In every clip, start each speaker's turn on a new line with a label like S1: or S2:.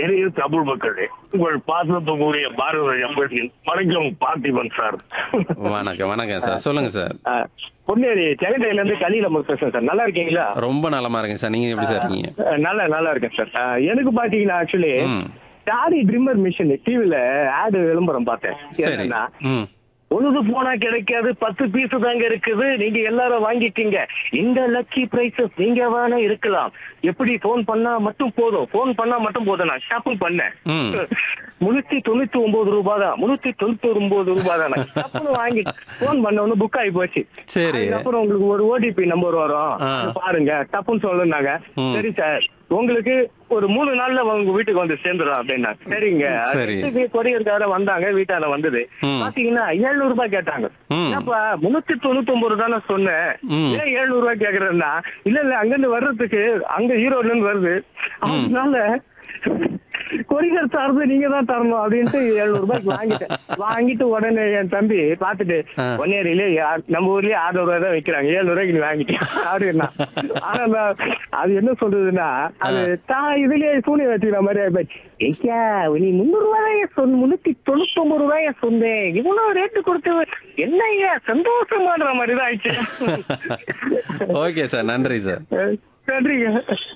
S1: இனிய தமிழ் மக்களே உங்கள் பாசத்துக்குரிய பாரத எம்பசியின் வணக்கம் பார்த்திபன் சார்
S2: வணக்கம் வணக்கம் சார் சொல்லுங்க சார்
S1: ஆ, பொன்னேரி செகண்டையில இருந்து கலியில பேசுறேன் சார் நல்லா இருக்கீங்களா
S2: ரொம்ப நலமா இருக்கேன் சார் நீங்க எப்படி சார் இருக்கீங்க
S1: ஆ, நல்லா நல்லா இருக்கேன் சார் ஆ, எனக்கு பாத்தீங்கன்னா ஆக்சுவலி
S2: ம்
S1: டாடி ட்ரிம்மர் மிஷின் டிவில ஆடு விளம்பரம் பார்த்தேன்
S2: சரி
S1: என்னன்னா
S2: ம்
S1: பொழுது போனா கிடைக்காது பத்து பீஸ் தாங்க இருக்குது நீங்க எல்லாரும் வாங்கிக்கீங்க இந்த லக்கி பிரைசஸ் நீங்க வேணா இருக்கலாம் எப்படி போன் பண்ணா மட்டும் போதும் போன் பண்ணா மட்டும் போதும் நான் ஷாப்பிங் பண்ணேன்
S2: ம்.
S1: முன்னூத்தி தொண்ணூத்தி ஒன்பது ரூபாய் தான் முன்னூத்தி தொண்ணூத்தி ஒன்பது ரூபாய் தான் நான் டப்புனு வாங்கி போன் பண்ண உடனே புக் ஆகி போச்சு
S2: சரி.
S1: அப்புறம் உங்களுக்கு ஒரு ஓடிபி நம்பர் வரும்
S2: ஆ.
S1: அது பாருங்க டப்புன்னு சொல்லுனாங்க
S2: ம்.
S1: சரி சார் உங்களுக்கு ஒரு மூணு நாள்ல உங்க வீட்டுக்கு வந்து சேர்ந்துடும் அப்படின்னா சரிங்க
S2: சரி.
S1: கொரியர்கார வந்தாங்க வீட்டால வந்தது
S2: ம்.
S1: பாத்தீங்கன்னா ஏழுநூறு ரூபாய் கேட்டாங்க
S2: ம்.
S1: என்னப்பா முன்னூத்தி தொண்ணூத்தி ஒன்பது தானே சொன்னேன்
S2: ம்.
S1: ஏன் ஏழுநூறு ரூபாய் கேக்குறேன்னா இல்ல இல்ல அங்க இருந்து வர்றதுக்கு அங்க ஈரோட்ல இருந்து வருது அதனால கொரியர் சார்பு நீங்க தான் தரணும் அப்படின்ட்டு எழுநூறு ரூபாய்க்கு வாங்கிட்டேன் வாங்கிட்டு உடனே என் தம்பி பாத்துட்டு
S2: ஆ.
S1: பொன்னேரியிலே யா- நம்ம ஊர்லயே ஆறு ரூபாய் தான் வைக்கிறாங்க ஏழுநூறு ரூபாய்க்கு நீ வாங்கிட்டேன் அப்படின்னா ஆனா நான் அது என்ன சொல்றதுன்னா அது தான் இதுலயே சூனியம் வச்சுக்கிற மாதிரி ஆயிப்போச்சு ஐயா நீ முந்நூறு ரூபாய சொன்ன முன்னூத்தி தொண்ணூத்தி ஒன்பது ரூபாய சொன்னேன் இவ்வளவு ரேட்டு கொடுத்து என்ன ஐயா சந்தோஷமான்ற மாதிரி தான் ஆயிடுச்சு
S2: ஓகே சார் நன்றி சார்
S1: நன்றிங்க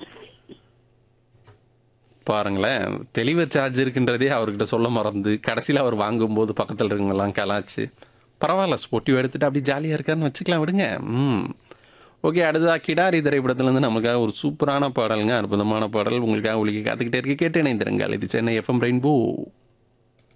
S2: பாருங்களேன் தெளிவு சார்ஜ் இருக்கின்றதே அவர்கிட்ட சொல்ல மறந்து கடைசியில் அவர் வாங்கும்போது பக்கத்தில் இருக்கவங்கலாம் கலாச்சு பரவாயில்ல ஸ்போர்ட்டிவ் எடுத்துட்டு அப்படி ஜாலியாக இருக்காருன்னு வச்சுக்கலாம் விடுங்க ம் ஓகே அடுத்ததா கிடாரி திரைப்படத்துலேருந்து நமக்காக ஒரு சூப்பரான பாடலுங்க அற்புதமான பாடல் உங்களுக்காக ஒழிக்க காத்துக்கிட்டே இருக்கு கேட்டு இணைந்திருங்கள் இது சென்னை எஃப்எம் ரெயின்போ